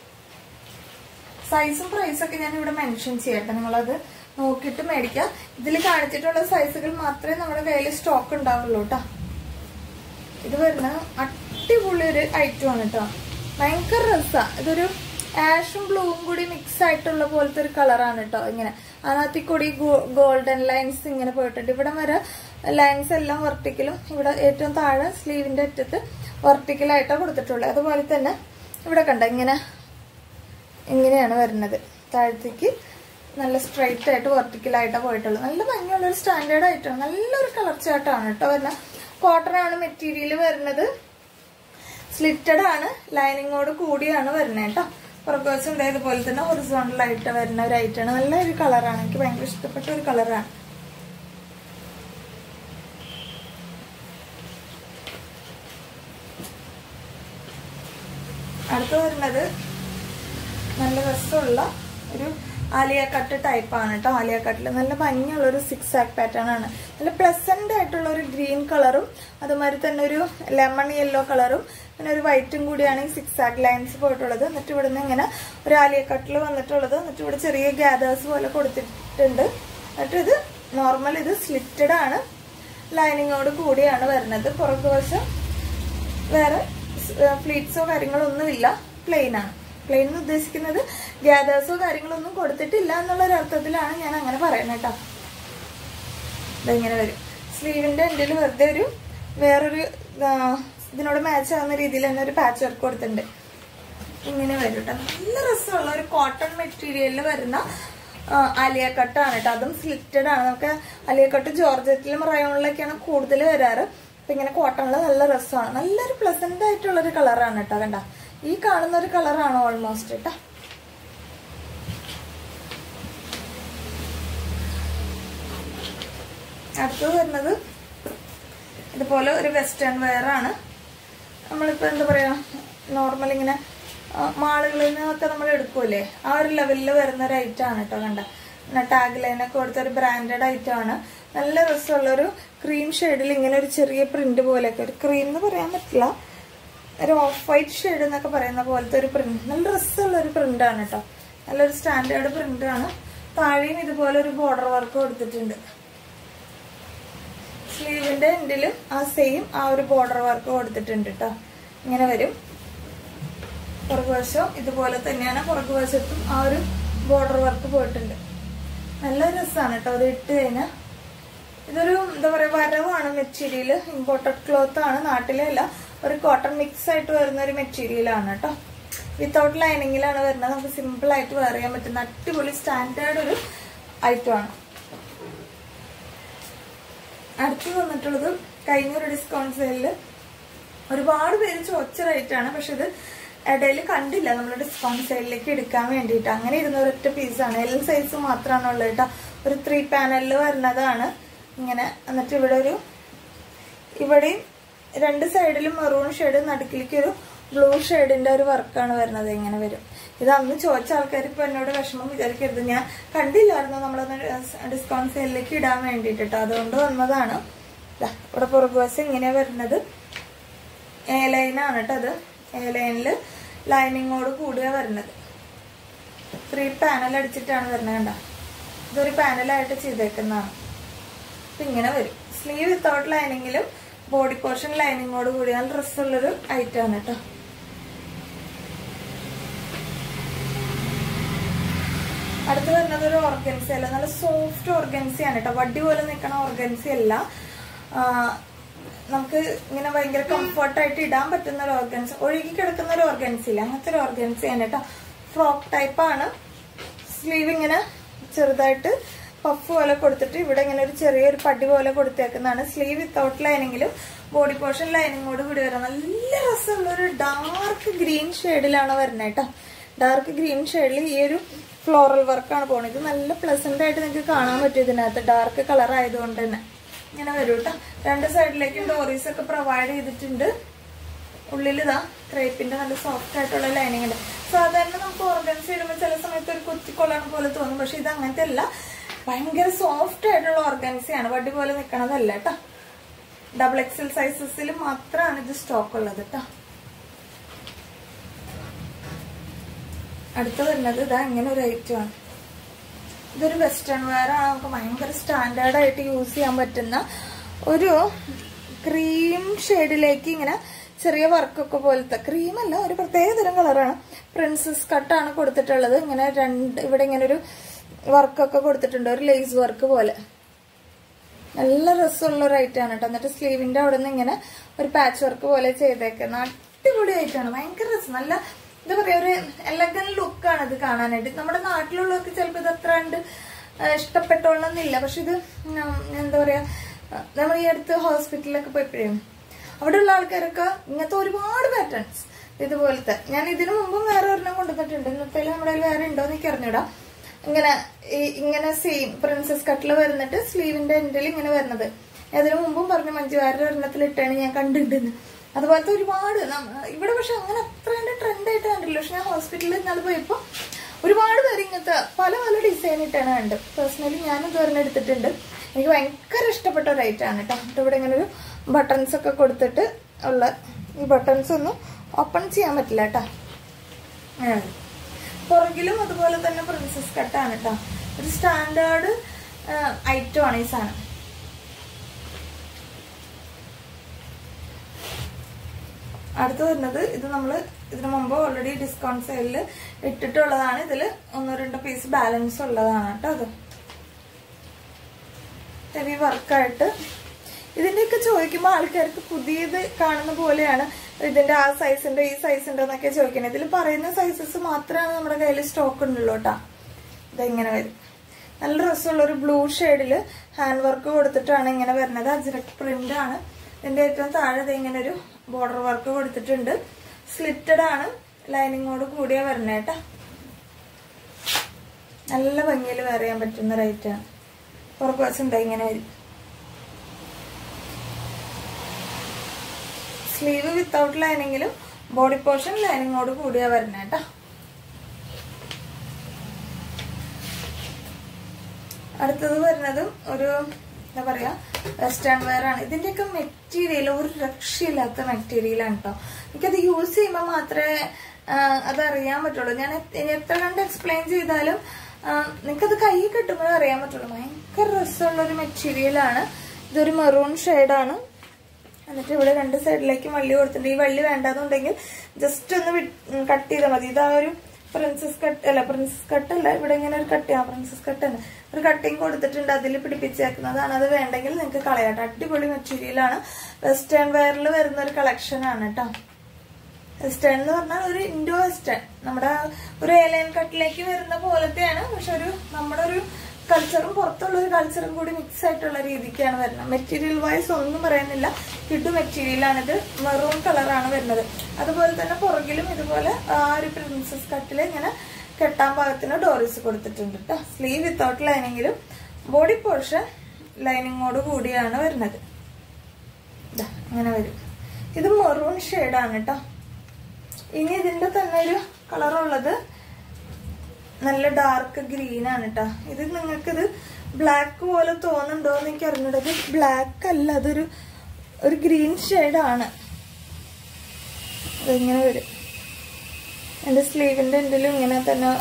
സൈസും പ്രൈസും ഒക്കെ ഞാൻ ഇവിടെ മെൻഷൻ ചെയ്യട്ടെ നിങ്ങളത് നോക്കിയിട്ട് മേടിക്കുക ഇതിൽ കാണിച്ചിട്ടുള്ള സൈസുകൾ മാത്രമേ നമ്മുടെ കയ്യിൽ സ്റ്റോക്ക് ഉണ്ടാവുള്ളൂ കേട്ടോ ഇത് വരുന്ന അടിപൊളി ഒരു ഐറ്റം ആണ് കേട്ടോ ഭയങ്കര രസാ ഇതൊരു ആഷും ബ്ലൂവും കൂടി മിക്സ് ആയിട്ടുള്ള പോലത്തെ ഒരു കളറാണ് കേട്ടോ ഇങ്ങനെ അതിനകത്ത് കൂടി ഗോൾഡൻ ലൈൻസ് ഇങ്ങനെ പോയിട്ടുണ്ട് ഇവിടെ വരെ ലൈൻസ് എല്ലാം വെർട്ടിക്കലും ഇവിടെ ഏറ്റവും താഴെ സ്ലീവിന്റെ അറ്റത്ത് വെർട്ടിക്കലായിട്ടാണ് കൊടുത്തിട്ടുള്ളത് അതുപോലെ തന്നെ ഇവിടെ കണ്ട ഇങ്ങനെ ഇങ്ങനെയാണ് വരുന്നത് താഴത്തേക്ക് നല്ല സ്ട്രൈറ്റ് ആയിട്ട് വെർട്ടിക്കൽ ആയിട്ടാണ് പോയിട്ടുള്ളത് നല്ല ഭംഗിയുള്ള ഒരു സ്റ്റാൻഡേർഡ് ആയിട്ടാണ് നല്ലൊരു കളർ ചാർട്ടാണ് കേട്ടോ വരുന്നത് കോട്ടൺ ആണ് മെറ്റീരിയൽ വരുന്നത് സ്ലിറ്റഡ് ആണ് ലൈനിങ്ങോട് കൂടിയാണ് വരുന്നത് കേട്ടോ പുറകുവശം ദേ ഇതുപോലെ തന്നെ ഹൊറിസോണ്ടൽ ആയിട്ട് വരുന്ന ഒരു ഐറ്റാണ് നല്ലൊരു കളറാണ് എനിക്ക് ഭയങ്കര ഇഷ്ടപ്പെട്ട ഒരു കളറാണ് അടുത്ത് വരുന്നത് നല്ല രസമുള്ള ഒരു ആലിയ കട്ട് ടൈപ്പാണ് കേട്ടോ ആലിയ കട്ടിൽ നല്ല ഭംഗിയുള്ള ഒരു സിക്സ് ആക്ക് പാറ്റേൺ ആണ് നല്ല പ്ലസന്റ് ആയിട്ടുള്ള ഒരു ഗ്രീൻ കളറും അതുമാതിരി തന്നെ ഒരു ലെമൺ യെല്ലോ കളറും പിന്നെ ഒരു വൈറ്റും കൂടിയാണ് ഈ സിക്സ് ആക്ക് ലൈൻസ് പോയിട്ടുള്ളത് എന്നിട്ട് ഇവിടുന്ന് ഇങ്ങനെ ഒരു ആലിയ കട്ടിൽ വന്നിട്ടുള്ളത് എന്നിട്ട് ഇവിടെ ചെറിയ ഗ്യാദേഴ്സ് പോലെ കൊടുത്തിട്ടുണ്ട് എന്നിട്ട് ഇത് നോർമൽ ഇത് സ്ലിറ്റഡ് ആണ് ലൈനിങ്ങോട് കൂടിയാണ് വരുന്നത് പുറകുവശം വേറെ ഫ്ലീറ്റ്സോ കാര്യങ്ങളോ ഒന്നുമില്ല പ്ലെയിൻ ആണ് പ്ലെയിൻ എന്ന് ഉദ്ദേശിക്കുന്നത് ഗ്യാദേഴ്സോ കാര്യങ്ങളോ ഒന്നും കൊടുത്തിട്ടില്ല എന്നുള്ള ഒരു അർത്ഥത്തിലാണ് ഞാൻ അങ്ങനെ പറയുന്നത് കേട്ടോ ഇതെങ്ങനെ വരും സ്ലീവിന്റെ എൻഡിൽ വെറുതെ ഒരു വേറൊരു ആ, ഇതിനോട് മാച്ച് ആവുന്ന രീതിയിൽ തന്നെ ഒരു പാച്ച് വർക്ക് കൊടുത്തിട്ടുണ്ട് ഇങ്ങനെ വരും കേട്ടോ നല്ല രസമുള്ള ഒരു കോട്ടൺ മെറ്റീരിയലിൽ വരുന്ന ആ, ആലിയ കട്ടാണ് കേട്ടോ അതും സ്ലിറ്റഡ് ആണ് നമുക്ക് ആലിയ കട്ട് ജോർജറ്റിലും റയോണിലൊക്കെയാണ് കൂടുതൽ വരാറ് അപ്പൊ ഇങ്ങനെ കോട്ടണിൽ നല്ല രസമാണ് നല്ലൊരു പ്ലസന്റ് ആയിട്ടുള്ള ഒരു കളറാണ് കേട്ടോ കണ്ട ഈ കാണുന്ന ഒരു കളറാണ് ഓൾമോസ്റ്റ് കേട്ടോ അടുത്തത് വരുന്നത് ഇതുപോലെ ഒരു വെസ്റ്റേൺ വെയർ ആണ് നമ്മളിപ്പോൾ എന്താ പറയാ നോർമൽ ഇങ്ങനെ ആ, മാളുകളിൽ നിന്നൊക്കെ നമ്മൾ എടുക്കൂലേ ആ ഒരു ലെവലിൽ വരുന്ന ഒരു ഐറ്റം ആണ് കേട്ടോ കണ്ട പിന്നെ ടാഗ് ലൈനൊക്കെ കൊടുത്ത ഒരു ബ്രാൻഡഡ് ഐറ്റം ആണ് നല്ല രസമുള്ള ഒരു ക്രീം ഷെയ്ഡിൽ ഇങ്ങനെ ഒരു ചെറിയ പ്രിന്റ് പോലെയൊക്കെ ഒരു ക്രീം എന്ന് പറയാൻ പറ്റില്ല ഒരു ഓഫ് വൈറ്റ് ഷെയ്ഡ് എന്നൊക്കെ പറയുന്ന പോലത്തെ ഒരു പ്രിന്റ് നല്ല രസമുള്ള ഒരു പ്രിന്റ് ആണ് കേട്ടോ നല്ലൊരു സ്റ്റാൻഡേർഡ് പ്രിന്റ് ആണ് താഴെയും ഇതുപോലെ ഒരു ബോർഡർ വർക്ക് കൊടുത്തിട്ടുണ്ട് സ്ലീവിന്റെ എൻഡിലും ആ സെയിം ആ ഒരു ബോർഡർ വർക്ക് കൊടുത്തിട്ടുണ്ട് കേട്ടോ ഇങ്ങനെ വരും പുറകുവശവും ഇതുപോലെ തന്നെയാണ് പുറകുവശത്തും ആ ഒരു ബോർഡർ വർക്ക് പോയിട്ടുണ്ട് നല്ല രസമാണ് കേട്ടോ അത് ഇട്ട് കഴിഞ്ഞാൽ ഇതൊരു എന്താ പറയാ വരവാണ് മെറ്റീരിയൽ ഇമ്പോർട്ടഡ് ക്ലോത്ത് ആണ് നാട്ടിലെ അല്ല ഒരു കോട്ടൺ മിക്സ് ആയിട്ട് വരുന്ന ഒരു മെറ്റീരിയൽ ആണ് കേട്ടോ വിത്തൗട്ട് ലൈനിങ്ങിലാണ് വരുന്നത് നമുക്ക് സിമ്പിൾ ആയിട്ട് വെയർ ചെയ്യാൻ പറ്റുന്ന അടിപൊളി സ്റ്റാൻഡേർഡ് ഒരു ഐറ്റം ആണ് അടുത്ത് വന്നിട്ടുള്ളത് കഴിഞ്ഞ ഒരു ഡിസ്കൗണ്ട് സെയിലില് ഒരുപാട് പേര് ചോദിച്ച റേറ്റ് ആണ് പക്ഷെ ഇത് ഇടയിൽ കണ്ടില്ല നമ്മൾ ഡിസ്കൗണ്ട് സെയിലിലേക്ക് എടുക്കാൻ വേണ്ടിയിട്ട് അങ്ങനെ ഇരുന്ന ഒരൊറ്റ പീസാണ് എൽ സൈസ് മാത്രമാണ് ഉള്ളത് കേട്ടോ ഒരു ത്രീ പാനലിൽ വരുന്നതാണ് ഇങ്ങനെ എന്നിട്ട് ഇവിടെ ഒരു ഇവിടെയും രണ്ട് സൈഡിലും മെറൂൺ ഷെയ്ഡ് നടുക്കിലേക്ക് ഒരു ബ്ലൂ ഷെയ്ഡിന്റെ ഒരു വർക്കാണ് വരുന്നത് ഇങ്ങനെ വരും ഇത് അന്ന് ചോദിച്ച ആൾക്കാർ ഇപ്പൊ എന്നോട് വിഷമം വിചാരിക്കരുത് ഞാൻ കണ്ടില്ലായിരുന്നു നമ്മളൊന്ന് ഡിസ്കൗണ്ട് സെയിലിലേക്ക് ഇടാൻ വേണ്ടിയിട്ട് കേട്ടോ അതുകൊണ്ട് വന്നതാണ് ദാ, ഇവിടെ പുറകുവശം ഇങ്ങനെയാ വരുന്നത് എ ലൈനാണ് കേട്ടോ അത് എ ലൈനില് ലൈനിങ്ങോട് കൂടിയ വരുന്നത് ത്രീ പാനൽ അടിച്ചിട്ടാണ് വരുന്നത് കണ്ട ഇതൊരു പാനലായിട്ട് ചെയ്തേക്കുന്നതാണ് അപ്പൊ ഇങ്ങനെ വരും സ്ലീവ് വിത്തൗട്ട് ലൈനിങ്ങിലും ബോഡി പോർഷൻ ലൈനിങ്ങോട് കൂടി നല്ല ഡ്രസ്സുള്ളൊരു ഐറ്റം ആണ് കേട്ടോ അടുത്ത് വരുന്നത് ഒരു ഓർഗൻസി അല്ല നല്ല സോഫ്റ്റ് ഓർഗൻസി ആണ് കേട്ടോ വടി പോലെ നിൽക്കണ ഓർഗൻസി അല്ല ആ, നമുക്ക് ഇങ്ങനെ ഭയങ്കര കംഫർട്ടായിട്ട് ഇടാൻ പറ്റുന്ന ഒരു ഓർഗൻസി ഒഴുകി കിടക്കുന്ന ഒരു ഓർഗൻസി ഇല്ല അങ്ങനത്തെ ഒരു ഓർഗൻസി ആണ് കേട്ടോ ഫ്രോക്ക് ടൈപ്പ് ആണ് സ്ലീവ് ഇങ്ങനെ ചെറുതായിട്ട് പഫ് പോലെ കൊടുത്തിട്ട് ഇവിടെ ഇങ്ങനെ ഒരു ചെറിയൊരു പടി പോലെ കൊടുത്തേക്കുന്നതാണ് സ്ലീവ് വിത്തൗട്ട് ലൈനിങ്ങിലും ബോഡി പോർഷൻ ലൈനിങ്ങോട് കൂടി വരാം നല്ല രസമുള്ള ഒരു ഡാർക്ക് ഗ്രീൻ ഷെയ്ഡിലാണ് വരുന്നത് കേട്ടോ ഡാർക്ക് ഗ്രീൻ ഷെയ്ഡിൽ ഈ ഒരു ഫ്ലോറൽ വർക്കാണ് പോകുന്നത് ഇത് നല്ല പ്ലസന്റ് ആയിട്ട് നിങ്ങൾക്ക് കാണാൻ പറ്റും ഇതിനകത്ത് ഡാർക്ക് കളർ ആയതുകൊണ്ട് തന്നെ ഇങ്ങനെ വരും കേട്ടോ രണ്ട് സൈഡിലേക്കും ഡോറീസ് ഒക്കെ പ്രൊവൈഡ് ചെയ്തിട്ടുണ്ട് ഉള്ളിൽ ഇതാ ക്രേപ്പിന്റെ നല്ല സോഫ്റ്റ് ആയിട്ടുള്ള ലൈനിങ് ഉണ്ട് സാധാരണ നമുക്ക് ഓർഗൻസ് ഇടുമ്പോൾ ചില സമയത്ത് ഒരു കുത്തിക്കൊള്ളണ പോലെ തോന്നും പക്ഷെ ഇത് അങ്ങനത്തെ അല്ല ഭയങ്കര സോഫ്റ്റ് ആയിട്ടുള്ള ഓർഗൻസി ആണ് വടി പോലെ നിൽക്കണതല്ല കേട്ടോ ഡബിൾ എക്സൽ സൈസസിൽ മാത്രമാണ് ഇത് സ്റ്റോക്ക് ഉള്ളത് കേട്ടോ അടുത്ത വരുന്നത് ഇതാ ഇങ്ങനെ ഒരു ഐറ്റം ആണ് ഇതൊരു വെസ്റ്റേൺ വെയർ ആണ് നമുക്ക് ഭയങ്കര സ്റ്റാൻഡേർഡ് ആയിട്ട് യൂസ് ചെയ്യാൻ പറ്റുന്ന ഒരു ക്രീം ഷെയ്ഡിലേക്ക് ഇങ്ങനെ ചെറിയ വർക്കൊക്കെ പോലത്തെ ക്രീം അല്ല ഒരു പ്രത്യേക തരം കളറാണ് പ്രിൻസസ് കട്ടാണ് കൊടുത്തിട്ടുള്ളത് ഇങ്ങനെ രണ്ട് ഇവിടെ ഇങ്ങനെ ഒരു വർക്കൊക്കെ കൊടുത്തിട്ടുണ്ട് ഒരു ലേസ് വർക്ക് പോലെ നല്ല രസമുള്ള ഒരു ഐറ്റം ആണ് കേട്ടോ എന്നിട്ട് സ്ലീവിന്റെ അവിടെ നിന്ന് ഇങ്ങനെ ഒരു പാച്ച് വർക്ക് പോലെ ചെയ്തേക്കുന്ന അടിപൊളി ഐറ്റമാണ് ഭയങ്കര രസം നല്ല എന്താ പറയാ ഒരു എലഗൻ ലുക്കാണ് ഇത് കാണാനായിട്ട് നമ്മുടെ നാട്ടിലുള്ളവർക്ക് ചിലപ്പോൾ ഇത് അത്ര കണ്ട് ഇഷ്ടപ്പെട്ടോളണമെന്നില്ല പക്ഷെ ഇത് ഉം, എന്താ പറയാ നമ്മൾ ഈ അടുത്ത് ഹോസ്പിറ്റലിലൊക്കെ പോയപ്പോഴും അവിടെയുള്ള ആൾക്കാരൊക്കെ ഇങ്ങനത്തെ ഒരുപാട് പാറ്റേൺസ് ഇതുപോലത്തെ ഞാൻ ഇതിനു മുമ്പും വേറെ ഒരെണ്ണം കൊണ്ടുവന്നിട്ടുണ്ട് ഇന്നത്തെ നമ്മുടെ കയ്യിൽ വേറെ ഉണ്ടോ എന്ന് എനിക്ക് അറിഞ്ഞൂടാ ഇങ്ങനെ ഈ ഇങ്ങനെ സെയിം പ്രിൻസസ് കട്ടില് വരുന്നിട്ട് സ്ലീവിന്റെ എൻഡിൽ ഇങ്ങനെ വരുന്നത് അതിനു മുമ്പും പറഞ്ഞു മഞ്ജുവാരുടെ ഒരെണ്ണത്തിൽ ഇട്ടാണ് ഞാൻ കണ്ടിട്ടുണ്ടെന്ന് അതുപോലത്തെ ഒരുപാട് നമ്മ- ഇവിടെ പക്ഷെ അങ്ങനെ അത്ര കണ്ട് ട്രെൻഡ് ആയിട്ട് കണ്ടില്ല പക്ഷെ ഞാൻ ഹോസ്പിറ്റലിൽ ഇന്നാള് പോയപ്പോ ഒരുപാട് പേര് ഇങ്ങനത്തെ പല പല ഡിസൈൻ ഇട്ടാണ് കണ്ട് പേഴ്സണലി ഞാനും ഇതുവരെ എടുത്തിട്ടുണ്ട് എനിക്ക് ഭയങ്കര ഇഷ്ടപ്പെട്ട ഒരു ഐറ്റം ആണ് കേട്ടോ എന്നിട്ട് ഇവിടെ ഇങ്ങനെ ഒരു ബട്ടൺസ് ഒക്കെ കൊടുത്തിട്ട് ഉള്ള ഈ ബട്ടൺസ് ഒന്നും ഓപ്പൺ ചെയ്യാൻ പറ്റില്ല കേട്ടോ അങ്ങനെ വരും. പുറകിലും അതുപോലെ തന്നെ പ്രിൻസസ് കട്ടാണ് കേട്ടോ ഒരു സ്റ്റാൻഡേർഡ് ഐറ്റം ആണ് ഈ സാധനം അടുത്ത് വരുന്നത് ഇത് നമ്മൾ ഇതിനു മുമ്പ് ഓൾറെഡി ഡിസ്കൗണ്ട് സെയിലിൽ ഇട്ടിട്ടുള്ളതാണ് ഇതിൽ ഒന്നോ രണ്ടോ പീസ് ബാലൻസ് ഉള്ളതാണ് കേട്ടോ അത് ഹെവി വർക്കായിട്ട് ഇതിന്റെയൊക്കെ ചോദിക്കുമ്പോൾ ആൾക്കാർക്ക് പുതിയത് കാണുന്ന പോലെയാണ് ഇതിന്റെ ആ സൈസിന്റെ ഈ സൈസിന്റെ എന്നൊക്കെ ചോദിക്കുന്നത് ഇതിൽ പറയുന്ന സൈസസ് മാത്രമാണ് നമ്മുടെ കയ്യിൽ സ്റ്റോക്ക് ഉണ്ടല്ലോ കേട്ടാ ഇതെങ്ങനെ വരും നല്ല രസമുള്ള ഒരു ബ്ലൂ ഷെയ്ഡിൽ ഹാൻഡ് വർക്ക് കൊടുത്തിട്ടാണ് ഇങ്ങനെ വരുന്നത് അജ്രക് പ്രിന്റ് ആണ് ഇതിന്റെ ഏറ്റവും താഴെ ദേ ഇങ്ങനെ ഒരു ബോർഡർ വർക്ക് കൊടുത്തിട്ടുണ്ട് സ്ലിറ്റഡ് ആണ് ലൈനിങ്ങോട് കൂടിയാ വരുന്നത് കേട്ടാ നല്ല ഭംഗിയിൽ വെയർ ചെയ്യാൻ പറ്റുന്ന ഒരു ഐറ്റമാണ് പുറകു വശം ദേ ഇങ്ങനെ വരും സ്ലീവ് വിത്തൗട്ട് ലൈനിങ്ങിലും ബോഡി പോർഷൻ ലൈനിങ്ങോട് കൂടിയാ വരുന്നത് കേട്ടോ അടുത്തത് വരുന്നതും ഒരു എന്താ പറയാ വെസ്റ്റേൺ വെയർ ആണ് ഇതിന്റെയൊക്കെ മെറ്റീരിയൽ ഒരു രക്ഷയില്ലാത്ത മെറ്റീരിയലാണ് കേട്ടോ എനിക്കത് യൂസ് ചെയ്യുമ്പോൾ മാത്രമേ ആ, അത് അറിയാൻ പറ്റുള്ളൂ ഞാൻ എ- എത്ര കണ്ട് എക്സ്പ്ലെയിൻ ചെയ്താലും നിങ്ങൾക്കത് കൈ കിട്ടുമ്പോഴേ അറിയാൻ പറ്റുള്ളൂ ഭയങ്കര രസമുള്ള ഒരു മെറ്റീരിയലാണ് ഇതൊരു മെറൂൺ ഷെയ്ഡാണ് എന്നിട്ട് ഇവിടെ രണ്ട് സൈഡിലേക്കും വള്ളി കൊടുത്തിട്ടുണ്ട് ഈ വള്ളി വേണ്ടാന്നുണ്ടെങ്കിൽ ജസ്റ്റ് ഒന്ന് കട്ട് ചെയ്താൽ മതി ഇതാ ഒരു പ്രിൻസസ് കട്ട് അല്ല പ്രിൻസസ് കട്ട് അല്ല ഇവിടെ ഇങ്ങനെ ഒരു കട്ട് ആ പ്രിൻസസ് കട്ട് തന്നെ ഒരു കട്ടിങ് കൊടുത്തിട്ടുണ്ട് അതിൽ പിടിപ്പിച്ചേക്കുന്നതാണ് അത് വേണ്ടെങ്കിൽ നിങ്ങൾക്ക് കളയാട്ടോ അടിപൊളി മെറ്റീരിയലാണ് വെസ്റ്റേൺ വെയറിൽ വരുന്ന ഒരു കളക്ഷൻ ആണ് കേട്ടോ വെസ്റ്റേൺ എന്ന് പറഞ്ഞാൽ ഒരു ഇൻഡോ വെസ്റ്റേൺ നമ്മുടെ ഒരു ഏലയൻ കട്ടിലേക്ക് വരുന്ന പോലത്തെയാണ് പക്ഷെ ഒരു നമ്മുടെ ഒരു കൾച്ചറും പുറത്തുള്ള ഒരു കൾച്ചറും കൂടി മിക്സ് ആയിട്ടുള്ള രീതിക്കാണ് വരുന്നത് മെറ്റീരിയൽ വൈസ് ഒന്നും പറയാനില്ല കിട്ടു മെറ്റീരിയലാണിത് മെറൂൺ കളറാണ് വരുന്നത് അതുപോലെ തന്നെ പുറകിലും ഇതുപോലെ ആ ഒരു പ്രിൻസസ് കട്ടിൽ ഇങ്ങനെ കെട്ടാൻ പാകത്തിന് ഡോറിസ് കൊടുത്തിട്ടുണ്ട് കേട്ടോ സ്ലീവ് വിത്തൗട്ട് ലൈനിങ്ങിലും ബോഡി പോർഷൻ ലൈനിങ്ങോട് കൂടിയാണ് വരുന്നത് ദാ, ഇങ്ങനെ വരും ഇത് മെറൂൺ ഷെയ്ഡാണ് കേട്ടോ ഇനി ഇതിന്റെ തന്നെ ഒരു കളറുള്ളത് നല്ല ഡാർക്ക് ഗ്രീൻ ആണ് കേട്ടോ ഇത് നിങ്ങൾക്കിത് ബ്ലാക്ക് പോലെ തോന്നുന്നുണ്ടോ എന്ന് എനിക്ക് അറിഞ്ഞൂടെ ഇത് ബ്ലാക്ക് അല്ല അതൊരു ഒരു ഗ്രീൻ ഷെയ്ഡാണ് അതിങ്ങനെ വരും എന്റെ സ്ലീവിന്റെ എന്തെങ്കിലും ഇങ്ങനെ തന്നെ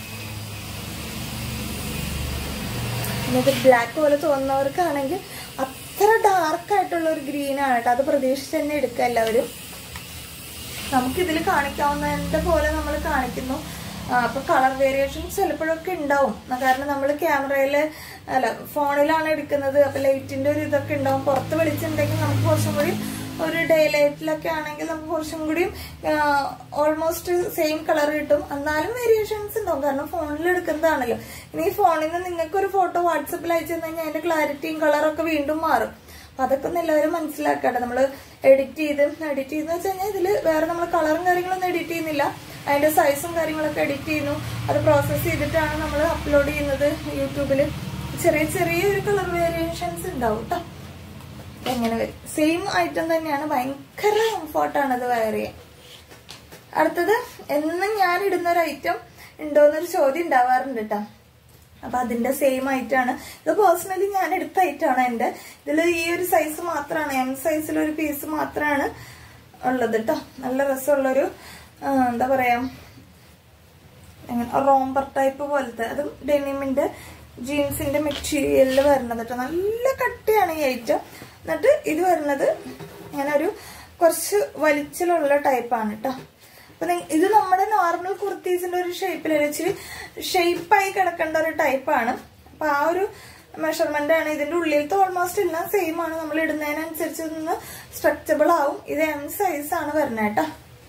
ഇത് ബ്ലാക്ക് പോലെ തോന്നുന്നവർക്കാണെങ്കിൽ അത്ര ഡാർക്ക് ആയിട്ടുള്ള ഒരു ഗ്രീൻ ആണ് കേട്ടോ അത് പ്രതീക്ഷിച്ച് തന്നെ എടുക്കുക എല്ലാവരും നമുക്കിതിൽ കാണിക്കാവുന്നതിന്റെ പോലെ നമ്മൾ കാണിക്കുന്നു ആ, അപ്പൊ കളർ വേരിയേഷൻ ചിലപ്പോഴൊക്കെ ഉണ്ടാവും ആ, കാരണം നമ്മൾ ക്യാമറയില് അല്ല ഫോണിലാണ് എടുക്കുന്നത് അപ്പൊ ലൈറ്റിന്റെ ഒരു ഇതൊക്കെ ഉണ്ടാവും പുറത്ത് വെളിച്ചുണ്ടെങ്കിൽ നമുക്ക് കുറച്ചും കൂടി ഒരു ഡേ ലൈറ്റിലൊക്കെ ആണെങ്കിൽ നമുക്ക് കുറച്ചും കൂടി ഓൾമോസ്റ്റ് സെയിം കളർ കിട്ടും എന്നാലും വേരിയേഷൻസ് ഉണ്ടാവും കാരണം ഫോണിൽ എടുക്കുന്നതാണല്ലോ ഇനി ഈ ഫോണിൽ നിന്ന് നിങ്ങൾക്ക് ഒരു ഫോട്ടോ വാട്സപ്പിൽ അയച്ചു തന്നു കഴിഞ്ഞാൽ അതിന്റെ ക്ലാരിറ്റിയും കളറൊക്കെ വീണ്ടും മാറും അപ്പൊ അതൊക്കെ ഒന്ന് എല്ലാവരും മനസ്സിലാക്കട്ടെ നമ്മൾ എഡിറ്റ് ചെയ്ത് എഡിറ്റ് ചെയ്തെന്ന് വെച്ച് കഴിഞ്ഞാൽ ഇതിൽ വേറെ നമ്മൾ കളറും കാര്യങ്ങളൊന്നും എഡിറ്റ് ചെയ്യുന്നില്ല അതിന്റെ സൈസും കാര്യങ്ങളൊക്കെ എഡിറ്റ് ചെയ്യുന്നു അത് പ്രോസസ്സ് ചെയ്തിട്ടാണ് നമ്മൾ അപ്ലോഡ് ചെയ്യുന്നത് യൂട്യൂബിൽ ചെറിയ ചെറിയ ഒരു കളർ വേരിയേഷൻസ് ഉണ്ടാവും കേട്ടോ എങ്ങനെ വരും സെയിം ഐറ്റം തന്നെയാണ് ഭയങ്കര കംഫോർട്ടാണ് അത് വെയർ ചെയ്യാൻ അടുത്തത് എന്നും ഞാൻ ഇടുന്ന ഒരു ഐറ്റം ഉണ്ടോന്നൊരു ചോദ്യം ഉണ്ടാവാറുണ്ട് കേട്ടോ അപ്പൊ അതിന്റെ സെയിം ആയിട്ടാണ് ഇത് പേഴ്സണലി ഞാൻ എടുത്ത ഐറ്റാണ് എന്റെ ഇതിൽ ഈ ഒരു സൈസ് മാത്രമാണ് എം സൈസിൽ ഒരു പീസ് മാത്രമാണ് ഉള്ളത് കേട്ടോ നല്ല രസമുള്ളൊരു ആ, എന്താ പറയാ എങ്ങനെ റോംബർ ടൈപ്പ് പോലത്തെ അതും ഡെനിമിന്റെ ജീൻസിന്റെ മെറ്റീരിയലിൽ വരുന്നത് കേട്ടോ നല്ല കട്ടിയാണ് ഈ ഐറ്റം എന്നിട്ട് ഇത് വരുന്നത് ഇങ്ങനെ ഒരു കുറച്ച് വലിച്ചിലുള്ള ടൈപ്പാണ് കേട്ടോ അപ്പൊ നി- ഇത് നമ്മുടെ നോർമൽ കുർത്തീസിന്റെ ഒരു ഷേപ്പിൽ ഇച്ചിരി ഷേപ്പായി കിടക്കേണ്ട ഒരു ടൈപ്പാണ് അപ്പൊ ആ ഒരു മെഷർമെന്റ് ആണ് ഇതിന്റെ ഉള്ളിലത്തെ ഓൾമോസ്റ്റ് എല്ലാം സെയിം ആണ് നമ്മൾ ഇടുന്നതിനനുസരിച്ച് നിന്ന് സ്ട്രെച്ചബിൾ ആവും ഇത് എം സൈസ് ആണ് വരുന്നത് കേട്ടോ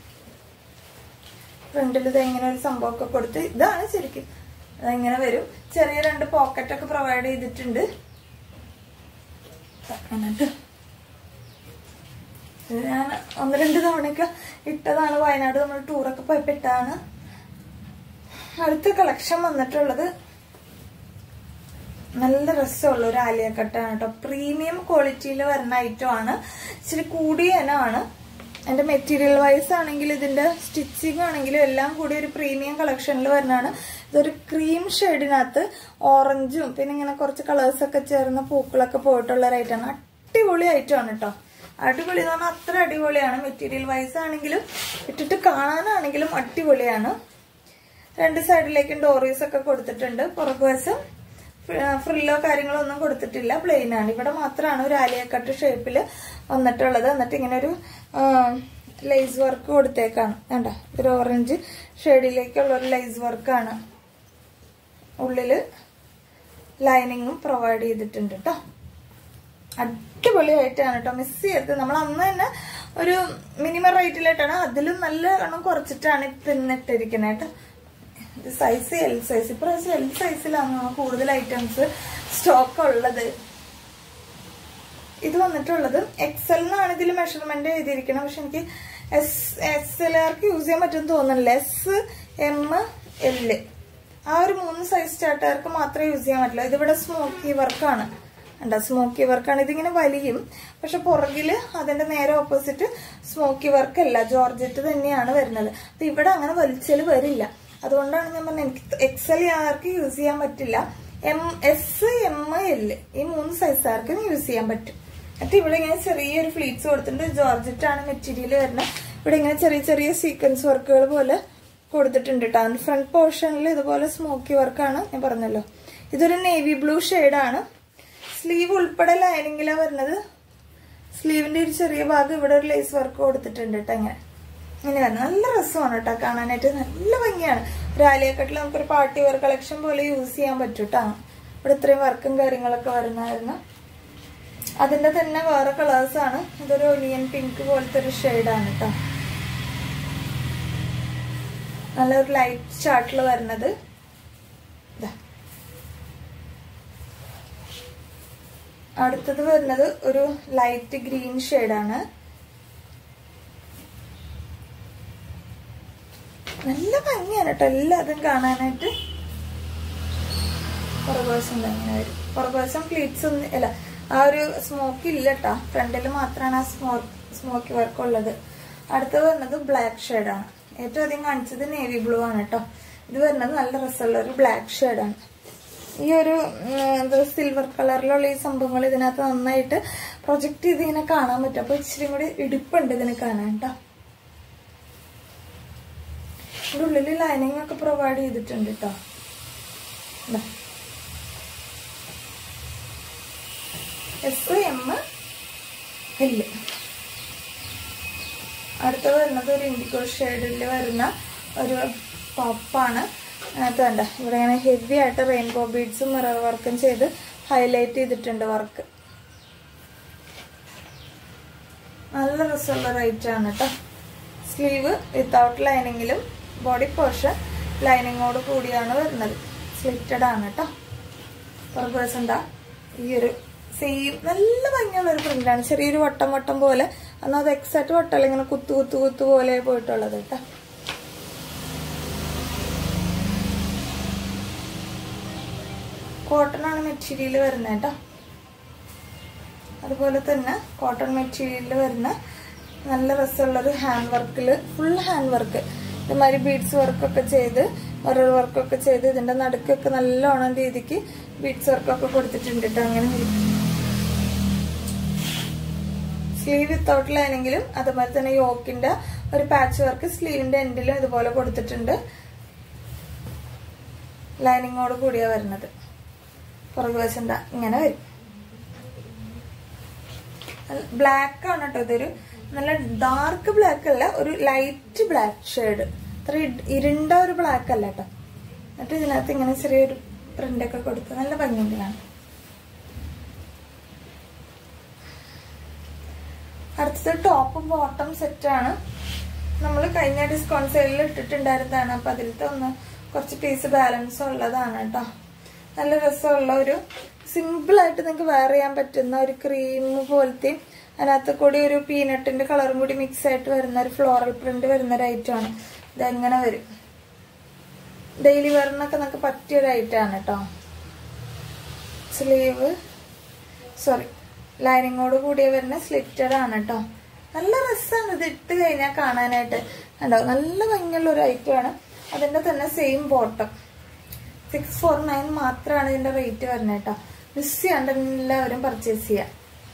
ഫ്രണ്ടിൽ ഇത് ഇങ്ങനെ ഒരു സംഭവമൊക്കെ കൊടുത്ത് ഇതാണ് ശരിക്കും അതിങ്ങനെ വരും ചെറിയ രണ്ട് പോക്കറ്റ് ഒക്കെ പ്രൊവൈഡ് ചെയ്തിട്ടുണ്ട് എന്നിട്ട് ഇത് ഞാൻ ഒന്ന് രണ്ട് തവണയൊക്കെ ഇട്ടതാണ് വയനാട് നമ്മൾ ടൂറൊക്കെ പോയപ്പോ ഇട്ടതാണ് അടുത്ത കളക്ഷൻ വന്നിട്ടുള്ളത് നല്ല രസമുള്ള ഒരു ആലിയ കട്ടാണ് കേട്ടോ പ്രീമിയം ക്വാളിറ്റിയിൽ വരുന്ന ഐറ്റം ആണ് ഇച്ചിരി കൂടിയ ഇനമാണ് എന്റെ മെറ്റീരിയൽ വൈസ് ആണെങ്കിൽ ഇതിന്റെ സ്റ്റിച്ചിങ് ആണെങ്കിലും എല്ലാം കൂടി ഒരു പ്രീമിയം കളക്ഷനിൽ വരുന്നതാണ് ഇതൊരു ക്രീം ഷെയ്ഡിനകത്ത് ഓറഞ്ചും പിന്നെ ഇങ്ങനെ കുറച്ച് കളേഴ്സ് ഒക്കെ ചേർന്ന പൂക്കളൊക്കെ പോയിട്ടുള്ള ഒരു ഐറ്റമാണ് അടിപൊളി ഐറ്റം ആണ് കേട്ടോ അടിപൊളി എന്ന് പറഞ്ഞാൽ അത്ര അടിപൊളിയാണ് മെറ്റീരിയൽ വൈസ് ആണെങ്കിലും ഇട്ടിട്ട് കാണാനാണെങ്കിലും അടിപൊളിയാണ് രണ്ട് സൈഡിലേക്കും ഡോറീസ് ഒക്കെ കൊടുത്തിട്ടുണ്ട് പുറകുവശം ഫ്രില്ലോ കാര്യങ്ങളോ ഒന്നും കൊടുത്തിട്ടില്ല പ്ലെയിൻ ആണ് ഇവിടെ മാത്രമാണ് ഒരു ആലിയ കട്ട് ഷേപ്പിൽ വന്നിട്ടുള്ളത് എന്നിട്ട് ഇങ്ങനെ ഒരു ലൈസ് വർക്ക് കൊടുത്തേക്കാണ് വേണ്ട ഒരു ഓറഞ്ച് ഷെയ്ഡിലേക്കുള്ള ഒരു ലൈസ് വർക്കാണ് ഉള്ളില് ലൈനിങ്ങും പ്രൊവൈഡ് ചെയ്തിട്ടുണ്ട് കേട്ടോ അടിപൊളിയായിട്ടാണ് കേട്ടോ മിസ് ചെയ്യരുത് നമ്മൾ അന്ന് തന്നെ ഒരു മിനിമം റേറ്റിലായിട്ടാണ് അതിലും നല്ല എണ്ണം കുറച്ചിട്ടാണ് തിന്നിട്ടിരിക്കുന്നത് കേട്ടോ ഇത് സൈസ് എൽ സൈസ് ഇപ്രാവശ്യം എൽ സൈസിലാണ് കൂടുതൽ ഐറ്റംസ് സ്റ്റോക്ക് ഉള്ളത് ഇത് വന്നിട്ടുള്ളത് എക്സലിനാണ് ഇതിൽ മെഷർമെന്റ് എഴുതിയിരിക്കുന്നത് പക്ഷെ എനിക്ക് എസ് എസ് എൽആർക്ക് യൂസ് ചെയ്യാൻ പറ്റുമെന്ന് തോന്നുന്നില്ല എസ് എം എല് ആ ഒരു മൂന്ന് സൈസ് ചാട്ടുകാർക്ക് മാത്രമേ യൂസ് ചെയ്യാൻ പറ്റില്ല ഇതിവിടെ സ്മോക്കി വർക്കാണ് ഉണ്ടാ സ്മോക്കി വർക്കാണ് ഇതിങ്ങനെ വലിയും പക്ഷെ പുറകില് അതിന്റെ നേരെ ഓപ്പോസിറ്റ് സ്മോക്കി വർക്ക് അല്ല ജോർജറ്റ് തന്നെയാണ് വരുന്നത് അപ്പൊ ഇവിടെ അങ്ങനെ വലിച്ചല് വരില്ല അതുകൊണ്ടാണ് ഞാൻ പറഞ്ഞത് എനിക്ക് എക്സൽ ആർക്ക് യൂസ് ചെയ്യാൻ പറ്റില്ല എം എസ് എം എൽ ഈ മൂന്ന് സൈസുകാർക്ക് യൂസ് ചെയ്യാൻ പറ്റും എന്നിട്ട് ഇവിടെ ഇങ്ങനെ ചെറിയൊരു ഫ്ലീറ്റ്സ് കൊടുത്തിട്ടുണ്ട് ജോർജറ്റ് ആണ് മെറ്റീരിയൽ വരുന്നത് ഇവിടെ ഇങ്ങനെ ചെറിയ ചെറിയ സീക്വൻസ് വർക്കുകൾ പോലെ കൊടുത്തിട്ടുണ്ട് കേട്ടോ അതിന്റെ ഫ്രണ്ട് പോർഷനിൽ ഇതുപോലെ സ്മോക്കി വർക്കാണ് ഞാൻ പറഞ്ഞല്ലോ ഇതൊരു നേവി ബ്ലൂ ആണ് സ്ലീവ് ഉൾപ്പെടെ ലൈനിങ്ങിലാണ് വരുന്നത് സ്ലീവിന്റെ ഒരു ചെറിയ ഭാഗം ഇവിടെ ഒരു ലേസ് വർക്ക് കൊടുത്തിട്ടുണ്ട് കേട്ടോ ഇങ്ങനെ ഇങ്ങനെ വരുന്നത് നല്ല രസമാണ് കേട്ടോ കാണാനായിട്ട് നല്ല ഭംഗിയാണ് ഒരു ആലിയക്കട്ടിൽ നമുക്കൊരു പാർട്ടി വെയർ കളക്ഷൻ പോലെ യൂസ് ചെയ്യാൻ പറ്റും കേട്ടോ ഇവിടെ ഇത്രയും വർക്കും കാര്യങ്ങളൊക്കെ വരുന്നതായിരുന്നു അതിന്റെ തന്നെ വേറെ കളേഴ്സ് ആണ് ഇതൊരു ഒനിയൻ പിങ്ക് പോലത്തെ ഒരു ഷെയ്ഡാണ് കേട്ടോ നല്ലൊരു ലൈറ്റ് ചാർട്ടിൽ വരുന്നത് ഇതാ അടുത്തത് വരുന്നത് ഒരു ലൈറ്റ് ഗ്രീൻ ഷെയ്ഡാണ് നല്ല ഭംഗിയാണ് കേട്ടോ എല്ലാതും കാണാനായിട്ട് പുറകുവശം തന്നെ വരും പുറകുവശം പ്ലീറ്റ്സ് ഒന്നും അല്ല ആ ഒരു സ്മോക്ക് ഇല്ല കേട്ടോ ഫ്രണ്ടിൽ മാത്രമാണ് ആ സ്മോ സ്മോക്കി വർക്ക് ഉള്ളത് അടുത്തത് വരുന്നത് ബ്ലാക്ക് ഷെയ്ഡാണ് ഏറ്റവും അധികം കാണിച്ചത് നേവി ബ്ലൂ ആണ് കേട്ടോ ഇത് വരുന്നത് നല്ല രസമുള്ള ഒരു ബ്ലാക്ക് ഷെയ്ഡാണ് ഈ ഒരു എന്താ സിൽവർ കളറിലുള്ള ഈ സംഭവങ്ങൾ ഇതിനകത്ത് നന്നായിട്ട് പ്രൊജക്ട് ചെയ്ത് ഇങ്ങനെ കാണാൻ പറ്റും അപ്പൊ ഇച്ചിരി കൂടി ഇടുപ്പുണ്ട് ഇതിന് കാണാൻ കേട്ടോ ഇവിടെ ഉള്ളിൽ ലൈനിങ് ഒക്കെ പ്രൊവൈഡ് ചെയ്തിട്ടുണ്ട് കേട്ടോ എസ് എം ഇല്ല അടുത്ത വരുന്നത് ഒരു ഇൻഡിഗോ ഷെയ്ഡിൽ വരുന്ന ഒരു ടോപ്പാണ് അതിനകത്ത് വേണ്ട ഇവിടെ ഇങ്ങനെ ഹെവി ആയിട്ട് റെയിൻബോ ബീഡ്സും മിറർ വർക്കും ചെയ്ത് ഹൈലൈറ്റ് ചെയ്തിട്ടുണ്ട് വർക്ക് നല്ല രസമുള്ള റേറ്റ് ആണ് കേട്ടോ സ്ലീവ് വിത്തൗട്ട് ലൈനിങ്ങിലും ബോഡി പോർഷൻ ലൈനിങ്ങോട് കൂടിയാണ് വരുന്നത് സ്ലിറ്റഡ് ആണ് കേട്ടോ പുറകുവശം എന്താ ഈ ഒരു സെയിം നല്ല ഭംഗിയുള്ള ഒരു പ്രിന്റാണ് ചെറിയൊരു വട്ടം വട്ടം പോലെ എന്നാൽ അത് എക്സാക്ട് വട്ടമല്ല ഇങ്ങനെ കുത്തു കുത്തു കുത്തു പോലെ പോയിട്ടുള്ളത് കേട്ടോ കോട്ടൺ ആണ് മെറ്റീരിയൽ വരുന്നത് കേട്ടോ അതുപോലെ തന്നെ കോട്ടൺ മെറ്റീരിയലിൽ വരുന്ന നല്ല രസമുള്ളൊരു ഹാൻഡ് വർക്കിൽ ഫുൾ ഹാൻഡ് വർക്ക് ഇതുമാതിരി ബീഡ്സ് വർക്കൊക്കെ ചെയ്ത് മിറർ വർക്കൊക്കെ ചെയ്ത് ഇതിന്റെ നടുക്കൊക്കെ നല്ലോണം രീതിക്ക് ബീഡ്സ് വർക്കൊക്കെ കൊടുത്തിട്ടുണ്ട് കേട്ടോ അങ്ങനെ സ്ലീവ് വിത്തൗട്ട് ലൈനെങ്കിലും അതുപോലെ തന്നെ യോക്കിന്റെ ഒരു പാച്ച് വർക്ക് സ്ലീവിന്റെ എൻഡിലും ഇതുപോലെ കൊടുത്തിട്ടുണ്ട് ലൈനിങ്ങോട് കൂടിയാ വരുന്നത് പുറകുവശം എന്താ ഇങ്ങനെ വരും ബ്ലാക്ക് ആണ് കേട്ടോ ഇതൊരു നല്ല ഡാർക്ക് ബ്ലാക്ക് അല്ല ഒരു ലൈറ്റ് ബ്ലാക്ക് ഷെയ്ഡ് അത്ര ഇരുണ്ട ഒരു ബ്ലാക്ക് അല്ല കേട്ടോ എന്നിട്ട് ഇതിനകത്ത് ഇങ്ങനെ ചെറിയൊരു പ്രിന്റ് ഒക്കെ കൊടുത്ത് നല്ല ഭംഗിയുണ്ട് കാണാൻ അടുത്തത് ടോപ്പ് ബോട്ടം സെറ്റ് ആണ് നമ്മൾ കഴിഞ്ഞ ഡിസ്കൗണ്ട് സെയിലിൽ ഇട്ടിട്ടുണ്ടായിരുന്നതാണ് അപ്പൊ അതിലത്തെ ഒന്ന് കുറച്ച് പീസ് ബാലൻസ് ഉള്ളതാണ് കേട്ടോ നല്ല രസമുള്ള ഒരു സിമ്പിൾ ആയിട്ട് നിങ്ങൾക്ക് വെയർ ചെയ്യാൻ പറ്റുന്ന ഒരു ക്രീം പോലത്തെ അതിനകത്ത് കൂടി ഒരു പീനട്ടിന്റെ കളറും കൂടി മിക്സ് ആയിട്ട് വരുന്ന ഒരു ഫ്ലോറൽ പ്രിന്റ് വരുന്ന ഒരു ഐറ്റം ആണ് ഇതെങ്ങനെ വരും ഡെയിലി വെയറിനൊക്കെ നമുക്ക് പറ്റിയ ഒരു ഐറ്റം ആണ് കേട്ടോ സ്ലീവ് സോറി ലൈനിങ്ങോട് കൂടിയ വരുന്ന സ്ലിറ്റഡ് ആണ് കേട്ടോ നല്ല രസമാണ് ഇത് ഇട്ട് കഴിഞ്ഞാൽ കാണാനായിട്ട് കണ്ടോ നല്ല ഭംഗിയുള്ള ഒരു ഐറ്റം ആണ് അതിന്റെ തന്നെ same bottom six four nine മാത്രമാണ് ഇതിന്റെ റേറ്റ് വരുന്നത് കേട്ടോ മിസ് ചെയ്യാണ്ട് എല്ലാവരും പർച്ചേസ് ചെയ്യാം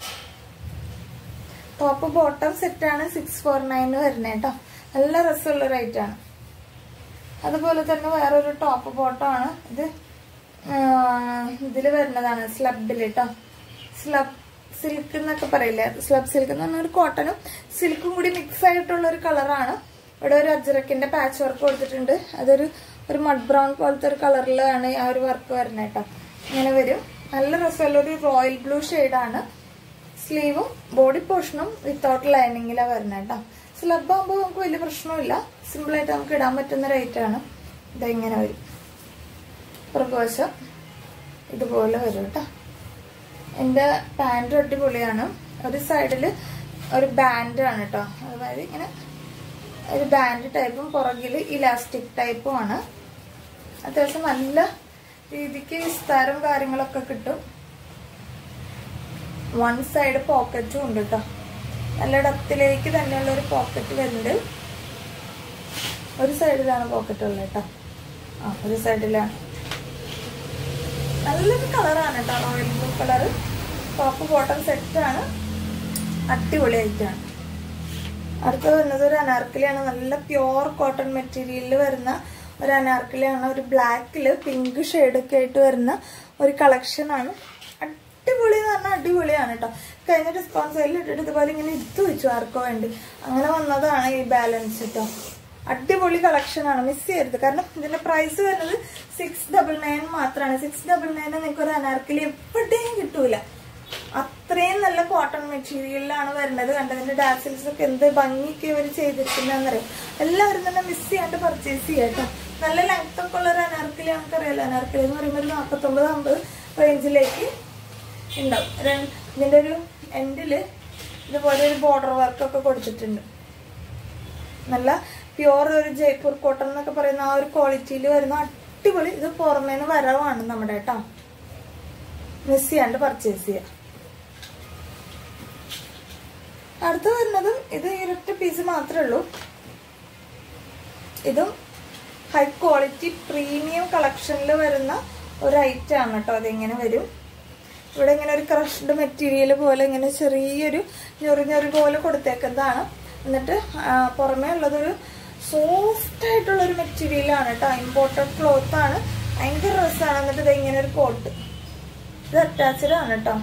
ടോപ്പ് ബോട്ടം സെറ്റ് ആണ് സിക്സ് ഫോർ നയൻ വരുന്നത് കേട്ടോ നല്ല രസമുള്ള ഒരു ഐറ്റം ആണ് അതുപോലെ തന്നെ വേറൊരു ടോപ്പ് ബോട്ടം ആണ് ഇത് ഇതിൽ വരുന്നതാണ് സ്ലബിൽ കേട്ടോ സ്ലബ് സിൽക്ക് എന്നൊക്കെ പറയില്ലേ സ്ലബ് സിൽക്ക് എന്ന് പറഞ്ഞ ഒരു കോട്ടണും സിൽക്കും കൂടി മിക്സ് ആയിട്ടുള്ള ഒരു കളറാണ് ഇവിടെ ഒരു അജ്രക്കിന്റെ പാച്ച് വർക്ക് കൊടുത്തിട്ടുണ്ട് അതൊരു ഒരു മഡ് ബ്രൗൺ പോലത്തെ ഒരു കളറിലാണ് ആ ഒരു വർക്ക് വരുന്നത് കേട്ടോ ഇങ്ങനെ വരും നല്ല രസമുള്ള ഒരു റോയൽ ബ്ലൂ ആണ് സ്ലീവും ബോഡി പോർഷനും വിത്തൗട്ട് ലൈനിങ്ങിലാണ് വരുന്നത് കേട്ടോ സ്ലബ് ആകുമ്പോൾ നമുക്ക് വലിയ പ്രശ്നമില്ല സിമ്പിളായിട്ട് നമുക്ക് ഇടാൻ പറ്റുന്ന റേറ്റ് ആണ് ഇത് ഇങ്ങനെ വരും പുറകുവശം ഇതുപോലെ വരും കേട്ടോ എൻ്റെ പാൻറ് അടിപൊളിയാണ് ഒരു സൈഡിൽ ഒരു ബാൻഡ് ആണ് കേട്ടോ അതായത് ഇങ്ങനെ ഒരു ബാൻഡ് ടൈപ്പും പുറകിൽ ഇലാസ്റ്റിക് ടൈപ്പും ആണ് അത്യാവശ്യം നല്ല രീതിക്ക് വിസ്താരം കാര്യങ്ങളൊക്കെ കിട്ടും വൺ സൈഡ് പോക്കറ്റും ഉണ്ട് കേട്ടോ നല്ല ഡത്തിലേക്ക് തന്നെയുള്ള ഒരു പോക്കറ്റ് വരുന്നുണ്ട് ഒരു സൈഡിലാണ് പോക്കറ്റ് ഉള്ളത് കേട്ടോ ആ ഒരു സൈഡിലാണ് നല്ലൊരു കളറാണ് കേട്ടോ royal blue colour top bottom സെറ്റാണ് അടിപൊളിയായിട്ടാണ് അടുത്ത വരുന്നത് ഒരു അനാർക്കലിയാണ് നല്ല പ്യുവർ കോട്ടൺ മെറ്റീരിയലിൽ വരുന്ന ഒരു അനാർക്കലിയാണ് ഒരു ബ്ലാക്കിൽ പിങ്ക് ഷെയ്ഡൊക്കെ ആയിട്ട് വരുന്ന ഒരു കളക്ഷനാണ് അടിപൊളി എന്ന് പറഞ്ഞാൽ അടിപൊളിയാണ് കേട്ടോ കഴിഞ്ഞ ഡിസ്കൗണ്ട് സെയിലിൽ ഇട്ടിട്ട് ഇതുപോലെ ഇങ്ങനെ ഇട്ട് വെച്ചു ആർക്കോ വേണ്ടി അങ്ങനെ വന്നതാണ് ഈ ബാലൻസ് കേട്ടോ അടിപൊളി കളക്ഷൻ ആണ് മിസ് ചെയ്യരുത് കാരണം ഇതിന്റെ പ്രൈസ് വരുന്നത് സിക്സ് ഡബിൾ നയൻ മാത്രമാണ് സിക്സ് ഡബിൾ നയൻ നിങ്ങൾക്ക് ഒരു അനാർക്കലി എവിടെയും കിട്ടൂല അത്രയും നല്ല കോട്ടൺ മെറ്റീരിയലിലാണ് വരുന്നത് കണ്ടതിന്റെ ഡാസിൽസ് ഒക്കെ എന്ത് ഭംഗിയൊക്കെ ഇവർ ചെയ്തിരിക്കുന്നതെന്നറിയാം എല്ലാവരും തന്നെ മിസ് ചെയ്യാണ്ട് പർച്ചേസ് ചെയ്യാട്ടോ നല്ല ലെങ്ത് ഒക്കെ ഉള്ള ഒരു അനാർക്കലി നമുക്കറിയാലോ അനാർക്കലി എന്ന് പറയുമ്പോൾ ഒരു നാൽപ്പത്തൊമ്പത് അമ്പത് റേഞ്ചിലേക്ക് ഉണ്ടാവും ര- ഇതിന്റെ ഒരു എൻഡില് ഇതുപോലെ ഒരു ബോർഡർ വർക്കൊക്കെ കൊടുത്തിട്ടുണ്ട് നല്ല പ്യുവർ ഒരു ജയ്പൂർ കോട്ടൺ എന്നൊക്കെ പറയുന്ന ആ ഒരു ക്വാളിറ്റിയിൽ വരുന്ന അടിപൊളി ഇത് പുറമേന്ന് വരവാണ് നമ്മുടെ കേട്ടോ മിസ് ചെയ്യാണ്ട് പർച്ചേസ് ചെയ്യാം അടുത്ത് വരുന്നതും ഇത് ഈ ഒരൊറ്റ പീസ് മാത്രമേ ഉള്ളൂ ഇതും ഹൈ ക്വാളിറ്റി പ്രീമിയം കളക്ഷനിൽ വരുന്ന ഒരു ഐറ്റം ആണ് കേട്ടോ അതെങ്ങനെ വരും ഇവിടെ ഇങ്ങനെ ഒരു ക്രഷ്ഡ് മെറ്റീരിയൽ പോലെ ഇങ്ങനെ ചെറിയൊരു ഞൊറി ഞൊറി പോലെ കൊടുത്തേക്കുന്നതാണ് എന്നിട്ട് ആ, പുറമേ ഉള്ളതൊരു സോഫ്റ്റ് ആയിട്ടുള്ള ഒരു മെറ്റീരിയലാണ് കേട്ടോ ഇമ്പോർട്ടഡ് ക്ലോത്ത് ആണ് ഭയങ്കര രസമാണ് എന്നിട്ട് ഇത് ഇങ്ങനെ ഒരു കോട്ട് ഇത് അറ്റാച്ച്ഡ് ആണ് കേട്ടോ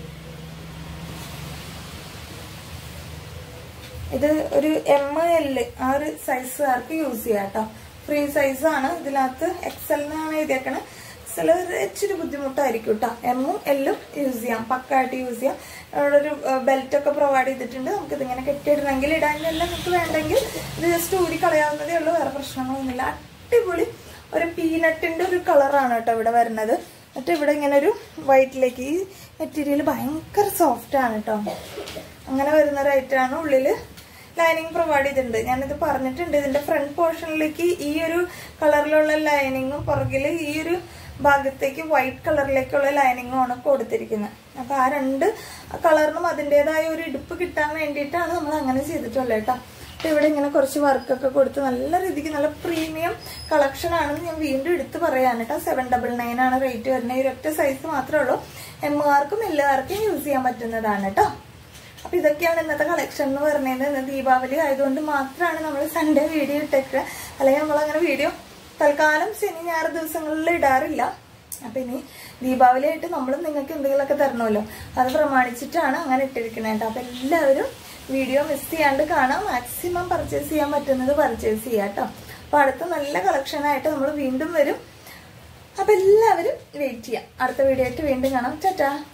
ഇത് ഒരു എം എൽ ആ ഒരു സൈസുകാർക്ക് യൂസ് ചെയ്യാം കേട്ടോ ഫ്രീ സൈസ് ആണ് ഇതിനകത്ത് എക്സൽ എന്നാണ് എഴുതിയേക്കണത് എക്സൽ ഒരു ഇച്ചിരി ബുദ്ധിമുട്ടായിരിക്കും കേട്ടോ എമ്മും എല്ലും യൂസ് ചെയ്യാം പക്കായിട്ട് യൂസ് ചെയ്യാം അവിടെ ഒരു ബെൽറ്റ് ഒക്കെ പ്രൊവൈഡ് ചെയ്തിട്ടുണ്ട് നമുക്ക് ഇതിങ്ങനെ കെട്ടിയിടണമെങ്കിൽ ഇടാനെല്ലാം നിങ്ങൾക്ക് വേണ്ടെങ്കിൽ ഇത് ജസ്റ്റ് ഊരി കളയാവുന്നതേ ഉള്ളൂ വേറെ പ്രശ്നങ്ങളൊന്നുമില്ല അടിപൊളി ഒരു പീനട്ടിന്റെ ഒരു കളറാണ് കേട്ടോ ഇവിടെ വരുന്നത് എന്നിട്ട് ഇവിടെ ഇങ്ങനെ ഒരു വൈറ്റിലേക്ക് ഈ മെറ്റീരിയൽ ഭയങ്കര സോഫ്റ്റ് ആണ് കേട്ടോ അങ്ങനെ വരുന്ന ഒരു ഐറ്റമാണ് ഉള്ളില് ലൈനിങ് പ്രൊവൈഡ് ചെയ്തിട്ടുണ്ട് ഞാനിത് പറഞ്ഞിട്ടുണ്ട് ഇതിന്റെ ഫ്രണ്ട് പോർഷനിലേക്ക് ഈ ഒരു കളറിലുള്ള ലൈനിങ്ങും പുറകിൽ ഈ ഒരു ഭാഗത്തേക്ക് വൈറ്റ് കളറിലേക്കുള്ള ലൈനിങ്ങും ആണ് കൊടുത്തിരിക്കുന്നത് അപ്പൊ ആ രണ്ട് കളറിനും അതിൻ്റെതായ ഒരു ഇടുപ്പ് കിട്ടാൻ വേണ്ടിയിട്ടാണ് നമ്മൾ അങ്ങനെ ചെയ്തിട്ടുള്ളത് കേട്ടോ അപ്പൊ ഇവിടെ ഇങ്ങനെ കുറച്ച് വർക്കൊക്കെ കൊടുത്ത് നല്ല രീതിക്ക് നല്ല പ്രീമിയം കളക്ഷൻ ആണെന്ന് ഞാൻ വീണ്ടും എടുത്ത് പറയാൻ കേട്ടോ സെവൻ ഡബിൾ നയൻ ആണ് റേറ്റ് വരുന്നത് ഈ ഒറ്റ സൈസ് മാത്രമേ ഉള്ളൂ എമ്മുകാർക്കും എല്ലാവർക്കും യൂസ് ചെയ്യാൻ പറ്റുന്നതാണ് കേട്ടോ അപ്പൊ ഇതൊക്കെയാണ് ഇന്നത്തെ കളക്ഷൻ എന്ന് പറയുന്നത് ഇന്ന് ദീപാവലി ആയതുകൊണ്ട് മാത്രമാണ് നമ്മൾ സൺഡേ വീഡിയോ ഇട്ടേക്കുക അല്ലെങ്കിൽ നമ്മൾ അങ്ങനെ വീഡിയോ തൽക്കാലം ശനി ഞായർ ദിവസങ്ങളിൽ ഇടാറില്ല അപ്പൊ ഇനി ദീപാവലി ആയിട്ട് നമ്മൾ നിങ്ങൾക്ക് എന്തെങ്കിലുമൊക്കെ തരണമല്ലോ അത് പ്രമാണിച്ചിട്ടാണ് അങ്ങനെ ഇട്ടിരിക്കുന്നത് കേട്ടോ അപ്പൊ എല്ലാവരും വീഡിയോ മിസ് ചെയ്യാണ്ട് കാണാം മാക്സിമം പർച്ചേസ് ചെയ്യാൻ പറ്റുന്നത് പർച്ചേസ് ചെയ്യാം കേട്ടോ അപ്പൊ അടുത്ത നല്ല കളക്ഷൻ ആയിട്ട് നമ്മൾ വീണ്ടും വരും അപ്പൊ എല്ലാവരും വെയിറ്റ് ചെയ്യാം അടുത്ത വീഡിയോ ആയിട്ട് വീണ്ടും കാണാം ടാറ്റാ